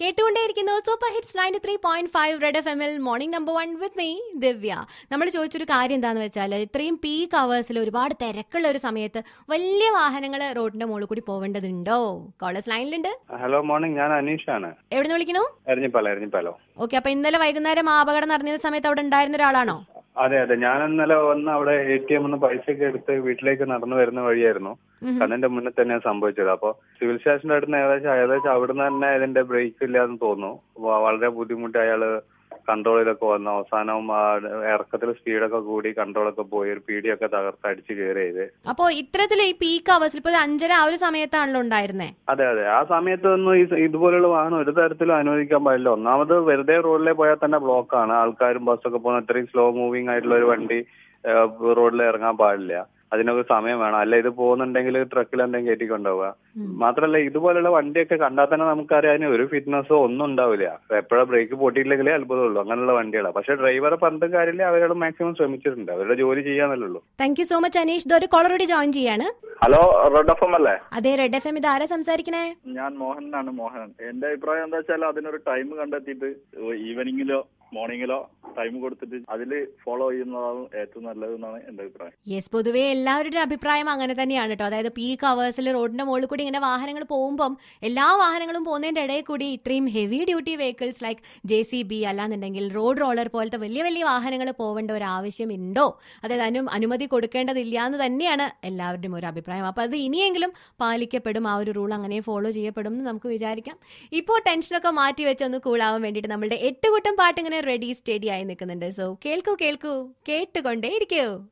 കേട്ടുകൊണ്ടേയിരിക്കുന്നു super hits ninety three point five red F എമ്മിൽ morning number one with me Divya നമ്മൾ ചോദിച്ചൊരു കാര്യം എന്താന്ന് വെച്ചാൽ ഇത്രയും പീക്ക് അവേഴ്സിൽ ഒരുപാട് തിരക്കുള്ള ഒരു സമയത്ത് വലിയ വാഹനങ്ങൾ റോഡിന്റെ മുകളിൽ കൂടി പോവേണ്ടതുണ്ടോ കോളേജ് ലൈനിലുണ്ട് ഹലോ മോർണിംഗ് ഞാൻ അനീഷാണ് എവിടെ നിന്ന് വിളിക്കണു എരഞ്ഞിപ്പാലോ എരഞ്ഞിപ്പാലോ ഓക്കെ അപ്പൊ ഇന്നലെ വൈകുന്നേരം ആ അപകടം നടന്ന സമയത്ത് അവിടെ ഉണ്ടായിരുന്ന ഒരാളാണോ അതെ അതെ ഞാൻ ഇന്നലെ വന്ന് അവിടെ എ ടി എം പൈസ ഒക്കെ എടുത്ത് വീട്ടിലേക്ക് നടന്നു വരുന്ന വഴിയായിരുന്നു ഉം. കണ്ണിന്റെ മുന്നിൽ തന്നെ സംഭവിച്ചത് അപ്പൊ സിവിൽ സ്റ്റേഷന്റെ അടുത്ത് ഏകദേശം ഏകദേശം അവിടുന്ന് തന്നെ ഇതിന്റെ ബ്രേക്ക് ഇല്ലാന്ന് തോന്നുന്നു വ- വളരെ ബുദ്ധിമുട്ടി അയാള് കൺട്രോളിലൊക്കെ വന്നു അവസാനം ആ ഇറക്കത്തിൽ സ്പീഡൊക്കെ കൂടി കൺട്രോളൊക്കെ പോയി ഒരു പീടിയൊക്കെ തകർത്ത് അടിച്ച് കയറി ചെയ്ത് അപ്പോ ഇത്തരത്തിൽ ഈ പീക്ക് അവേഴ്സിൽ ഇപ്പൊ ഒരു അഞ്ചര ആ ഒരു സമയത്താണല്ലോ ഉണ്ടായിരുന്നേ അതെ അതെ ആ സമയത്തൊന്നും ഈ ഇതുപോലുള്ള വാഹനം ഒരു തരത്തിലും അനുവദിക്കാൻ പാടില്ല ഒന്നാമത് വെറുതെ റോഡിലെ പോയാൽ തന്നെ ബ്ലോക്കാണ് ആൾക്കാരും ബസ്സൊക്കെ പോകുന്ന ഇത്രയും സ്ലോ മൂവിങ് ആയിട്ടുള്ള ഒരു വണ്ടി റോഡിൽ ഇറങ്ങാൻ പാടില്ല അതിനൊക്കെ സമയം വേണം അല്ല ഇത് പോകുന്നുണ്ടെങ്കിൽ ട്രക്കിൽ എന്തെങ്കിലും കയറ്റിക്കൊണ്ടുപോവുക മാത്രല്ല ഇതുപോലുള്ള വണ്ടിയൊക്കെ കണ്ടാൽ തന്നെ നമുക്കറിയാം അതിന് ഒരു ഫിറ്റ്നസ്സോ ഒന്നും ഉണ്ടാവില്ല എപ്പോഴാ ബ്രേക്ക് പൊട്ടിയില്ലെങ്കിലേ അത്ഭുതമുള്ളൂ അങ്ങനെയുള്ള വണ്ടികളാണ് പക്ഷെ ഡ്രൈവറെ പറഞ്ഞിട്ടും കാര്യമില്ല അവരോട് മാക്സിമം ശ്രമിച്ചിട്ടുണ്ട് അവരുടെ ജോലി ചെയ്യാന്നല്ലേ ഉള്ളൂ thank you so much Aneesh ഇതൊരു കോളറോടി ജോയിൻ ചെയ്യാണ് ഹലോ റെഡ് എഫ് എം അല്ലേ അതെ റെഡ് എഫ് എം ഇത് ആരാ സംസാരിക്കണേ ഞാൻ മോഹനാണ് മോഹൻ എന്റെ അഭിപ്രായം എന്താ വെച്ചാൽ അതിനൊരു ടൈം കണ്ടെത്തിയിട്ട് ഈവനിങ്ങിലോ മോർണിംഗിലോ ടൈം കൊടുത്തിട്ട് അതിൽ ഫോളോ ചെയ്യുന്നതാണ് ഏറ്റവും നല്ലത് എന്നാണ് എന്റെ അഭിപ്രായം യെസ് പൊതുവേ എല്ലാവരുടെ അഭിപ്രായം അങ്ങനെ തന്നെയാണ് കേട്ടോ അതായത് പീക്ക് അവേഴ്സിൽ റോഡിന്റെ മുകളിൽ കൂടി ഇങ്ങനെ വാഹനങ്ങൾ പോകുമ്പം എല്ലാ വാഹനങ്ങളും പോകുന്നതിന്റെ ഇടയിൽ കൂടി ഇത്രയും heavy duty vehicles like J C B അല്ലാന്നുണ്ടെങ്കിൽ റോഡ് റോളർ പോലത്തെ വലിയ വലിയ വാഹനങ്ങൾ പോവേണ്ട ഒരു ആവശ്യം ഉണ്ടോ അതായത് അതിനും അനുമതി കൊടുക്കേണ്ടതില്ല എന്ന് തന്നെയാണ് എല്ലാവരുടെയും ഒരു അഭിപ്രായം അപ്പൊ അത് ഇനിയെങ്കിലും പാലിക്കപ്പെടും ആ ഒരു റൂൾ അങ്ങനെ ഫോളോ ചെയ്യപ്പെടും എന്ന് നമുക്ക് വിചാരിക്കാം ഇപ്പോൾ ടെൻഷനൊക്കെ മാറ്റി വെച്ച് ഒന്ന് കൂളാവാൻ വേണ്ടിയിട്ട് നമ്മളുടെ എട്ട് കൂട്ടം പാട്ട് ഇങ്ങനെ റെഡി സ്റ്റഡി ആയി നിൽക്കുന്നുണ്ട് സോ കേൾക്കൂ കേൾക്കൂ കേട്ടുകൊണ്ടേ ഇരിക്കൂ